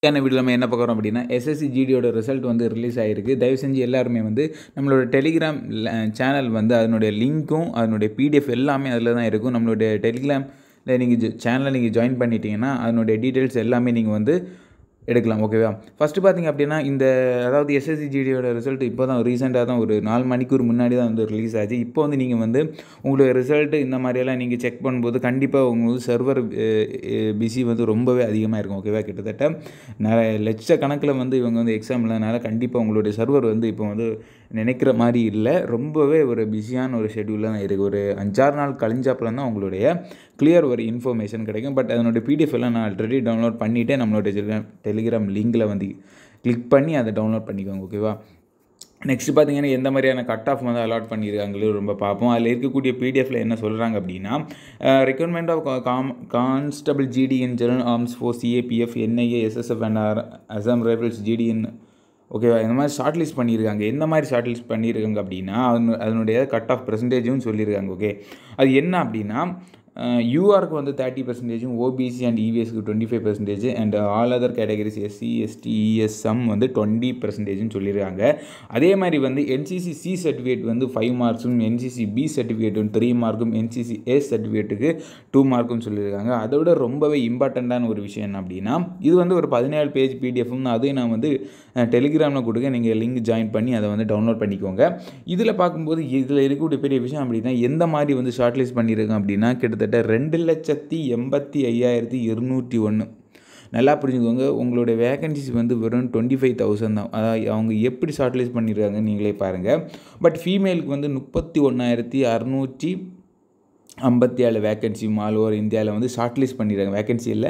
என்ன வீடியோ நம்ம என்ன பார்க்குறோம் அப்படின்னா எஸ்எஸ்சி ஜிடியோட ரிசல்ட் வந்து ரிலீஸ் ஆகிருக்கு தயவு செஞ்சு எல்லாருமே வந்து நம்மளோட டெலிகிராம் சேனல் வந்து அதனுடைய லிங்க்கும் அதனுடைய பிடிஎஃப் எல்லாமே அதில் தான் இருக்கும் நம்மளுடைய டெலிகிராமில் நீங்கள் சேனலை நீங்கள் ஜாயின் பண்ணிட்டீங்கன்னா அதனுடைய டீட்டெயில்ஸ் எல்லாமே நீங்கள் வந்து எடுக்கலாம் ஓகேவா ஃபஸ்ட்டு பார்த்தீங்க அப்படின்னா இந்த அதாவது எஸ்எஸ்சி ஜிடியோட ரிசல்ட் இப்போ தான் ரீசெண்டாக தான் ஒரு நாலு மணிக்கூர் முன்னாடி தான் வந்து ரிலீஸ் ஆச்சு இப்போ வந்து நீங்கள் வந்து உங்களுடைய ரிசல்ட்டு இந்த மாதிரியெல்லாம் நீங்கள் செக் பண்ணும்போது கண்டிப்பாக உங்களுக்கு சர்வர் பிஸி வந்து ரொம்பவே அதிகமாக இருக்கும் ஓகேவா கிட்டத்தட்ட நிறைய லட்சக்கணக்கில் வந்து இவங்க வந்து எக்ஸாம் இல்லாதனால கண்டிப்பாக உங்களுடைய சர்வர் வந்து இப்போ வந்து நினைக்கிற மாதிரி இல்லை ரொம்பவே ஒரு பிஸியான ஒரு ஷெடியூலில் தான் இருக்குது ஒரு அஞ்சாறு நாள் கழிஞ்சப்பறம் தான் உங்களுடைய கிளியர் ஒரு இன்ஃபர்மேஷன் கிடைக்கும் பட் அதனுடைய பிடிஎஃப் எல்லாம் நான் ஆல்ரெடி டவுன்லோட் பண்ணிவிட்டு நம்மளோட டெலிகிராம் டெலிகிராம் லிங்கில் வந்து கிளிக் பண்ணி அதை டவுன்லோட் பண்ணிக்கோங்க ஓகேவா நெக்ஸ்ட் பார்த்தீங்கன்னா எந்த மாதிரியான கட் ஆஃப் வந்து அலாட் பண்ணியிருக்காங்களோ ரொம்ப பார்ப்போம் அதில் இருக்கக்கூடிய பிடிஎஃப்ல என்ன சொல்கிறாங்க அப்படின்னா ரெக்யர்மெண்ட் ஆஃப் காம் constable GD in general arms for CAPF NIA SSF and Assam Rifles ஜிடிஎன் ஓகேவா இந்த மாதிரி ஷார்ட் லிஸ்ட் பண்ணியிருக்காங்க எந்த மாதிரி ஷார்ட் லிஸ்ட் பண்ணியிருக்காங்க அப்படின்னா அதனு அதனுடைய கட் ஆஃப் பர்சன்டேஜும் சொல்லியிருக்காங்க ஓகே அது என்ன அப்படின்னா யூஆருக்கு வந்து தேர்ட்டி பர்சன்டேஜும் ஓபிசி அண்ட் இவிஎஸ்க்கு twenty five percentage and all other categories SC ST ESM வந்து டுவெண்ட்டி பர்சன்டேஜ்னு சொல்லியிருக்காங்க அதே மாதிரி வந்து என்சிசி சி சர்டிஃபிகேட் வந்து ஃபைவ் மார்க்ஸும் என்சிசி பி சர்டிஃபிகேட் வந்து த்ரீ மார்க்கும் என்சிசி ஏ சர்டிஃபிகேட்டுக்கு டூ மார்க்கும் சொல்லியிருக்காங்க அதை விட ரொம்பவே இம்பார்ட்டண்ட்டான ஒரு விஷயம் என்ன அப்படின்னா இது வந்து ஒரு பதினேழு பேஜ் பிடிஎஃப்னு அதையும் நான் வந்து டெலிகிராமில் கொடுக்க நீங்கள் லிங்க் ஜாயின் பண்ணி அதை வந்து டவுன்லோட் பண்ணிக்கோங்க இதில் பார்க்கும்போது இதில் இருக்கக்கூடிய பெரிய விஷயம் அப்படின்னா எந்த மாதிரி வந்து ஷார்ட் லிஸ்ட் பண்ணியிருக்கேன் அப்படின்னா கிட்டத்தட்ட கிட்டத்தட்ட ரெண்டு லட்சத்தி எண்பத்தி ஐயாயிரத்தி இருநூற்றி ஒன்று நல்லா புரிஞ்சுக்கோங்க உங்களுடைய வேகன்சிஸ் வந்து வெறும் டுவெண்ட்டி ஃபைவ் தௌசண்ட் தான் அதாவது அவங்க எப்படி ஷார்ட்லிஸ்ட் பண்ணியிருக்காங்க நீங்களே பாருங்கள் பட் ஃபீமேலுக்கு வந்து முப்பத்தி ஒன்றாயிரத்தி அறநூற்றி ஐம்பத்தி ஏழு வேக்கன்சி ஆல் ஓவர் இந்தியாவில் வந்து ஷார்ட்லிஸ்ட் பண்ணியிருக்காங்க வேக்கன்சி இல்லை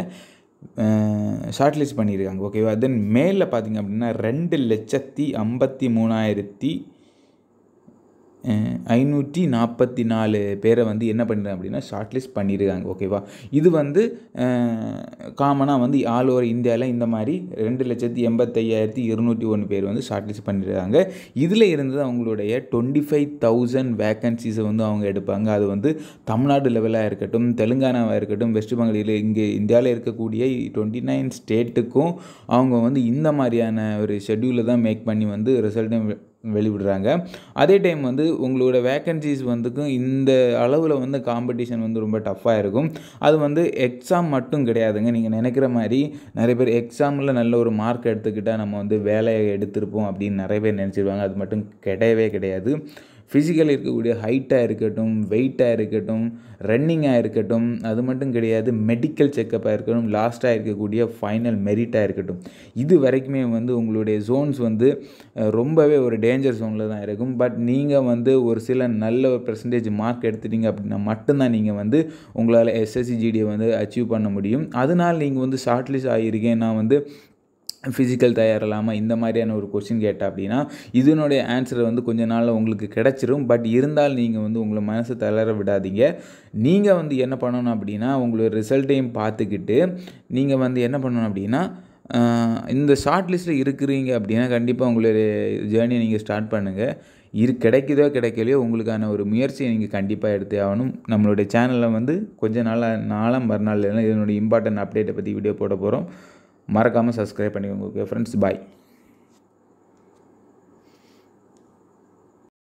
ஷார்ட்லிஸ்ட் பண்ணியிருக்காங்க ஓகேவா தென் மேலில் பார்த்தீங்க அப்படின்னா ரெண்டு லட்சத்தி ஐம்பத்தி மூணாயிரத்தி ஐநூற்றி நாற்பத்தி நாலு பேரை வந்து என்ன பண்ணுறாங்க அப்படின்னா ஷார்ட்லிஸ்ட் பண்ணியிருக்காங்க ஓகேவா இது வந்து காமனாக வந்து ஆல் ஓவர் இந்தியாவில் இந்த மாதிரி ரெண்டு லட்சத்தி எண்பத்தையாயிரத்தி இருநூற்றி ஒன்று பேர் வந்து ஷார்ட்லிஸ்ட் பண்ணியிருக்காங்க இதில் இருந்து அவங்களுடைய டுவெண்ட்டி ஃபைவ் தௌசண்ட் வேக்கன்சிஸை வந்து அவங்க எடுப்பாங்க அது வந்து தமிழ்நாடு லெவலாக இருக்கட்டும் தெலுங்கானாவாக இருக்கட்டும் வெஸ்ட் பெங்காலில் இங்கே இந்தியாவில் இருக்கக்கூடிய டுவெண்ட்டி நைன் ஸ்டேட்டுக்கும் அவங்க வந்து இந்த மாதிரியான ஒரு ஷெட்யூலை தான் மேக் பண்ணி வந்து ரிசல்ட்டும் வெளிவிடுறாங்க அதே டைம் வந்து உங்களோட வேக்கன்சிஸ் வந்துக்கும் இந்த அளவில் வந்து காம்படிஷன் வந்து ரொம்ப டஃப்பாக இருக்கும் அது வந்து எக்ஸாம் மட்டும் கிடையாதுங்க நீங்கள் நினைக்கிற மாதிரி நிறைய பேர் எக்ஸாமில் நல்ல ஒரு மார்க் எடுத்துக்கிட்டால் நம்ம வந்து வேலையை எடுத்திருப்போம் அப்படின்னு நிறைய பேர் நினச்சிருவாங்க அது மட்டும் கிடையவே கிடையாது ஃபிசிக்கல் இருக்கக்கூடிய ஹைட்டாக இருக்கட்டும் வெயிட்டாக இருக்கட்டும் ரன்னிங்காக இருக்கட்டும் அது மட்டும் கிடையாது மெடிக்கல் செக்கப்பாக இருக்கட்டும் லாஸ்ட்டாக இருக்கக்கூடிய ஃபைனல் மெரிட்டாக இருக்கட்டும் இது வரைக்குமே வந்து உங்களுடைய ஜோன்ஸ் வந்து ரொம்பவே ஒரு டேஞ்சர் ஜோனில் தான் இருக்கும் பட் நீங்கள் வந்து ஒரு சில நல்ல ஒரு பர்சன்டேஜ் மார்க் எடுத்துட்டீங்க அப்படின்னா மட்டும்தான் நீங்கள் வந்து உங்களால் எஸ்எஸ்சி ஜிடியை வந்து அச்சீவ் பண்ண முடியும் அதனால் நீங்கள் வந்து ஷார்ட்லிஸ்ட் ஆகியிருக்கேன் நான் வந்து ஃபிசிக்கல் தயாரில்லாமல் இந்த மாதிரியான ஒரு கொஸ்டின் கேட்டால் அப்படின்னா இதனுடைய ஆன்சர் வந்து கொஞ்ச நாளில் உங்களுக்கு கிடச்சிரும் பட் இருந்தால் நீங்கள் வந்து உங்களை மனசை தளர விடாதீங்க நீங்கள் வந்து என்ன பண்ணணும் அப்படின்னா உங்களோட ரிசல்ட்டையும் பார்த்துக்கிட்டு நீங்கள் வந்து என்ன பண்ணணும் அப்படின்னா இந்த ஷார்ட் லிஸ்ட்டில் இருக்கிறீங்க அப்படின்னா கண்டிப்பாக உங்களுடைய ஜேர்னியை நீங்கள் ஸ்டார்ட் பண்ணுங்கள் இரு கிடைக்குதோ கிடைக்கலையோ உங்களுக்கான ஒரு முயற்சியை நீங்கள் கண்டிப்பாக எடுத்தே ஆகணும் நம்மளுடைய சேனலில் வந்து கொஞ்ச நாளாக நாளாக மறுநாள் இதனுடைய இம்பார்ட்டன்ட் அப்டேட்டை பற்றி வீடியோ போட போகிறோம் மறக்காமல் சப்ஸ்கிரைப் பண்ணிக்கோங்க ஓகே ஃப்ரெண்ட்ஸ் பாய்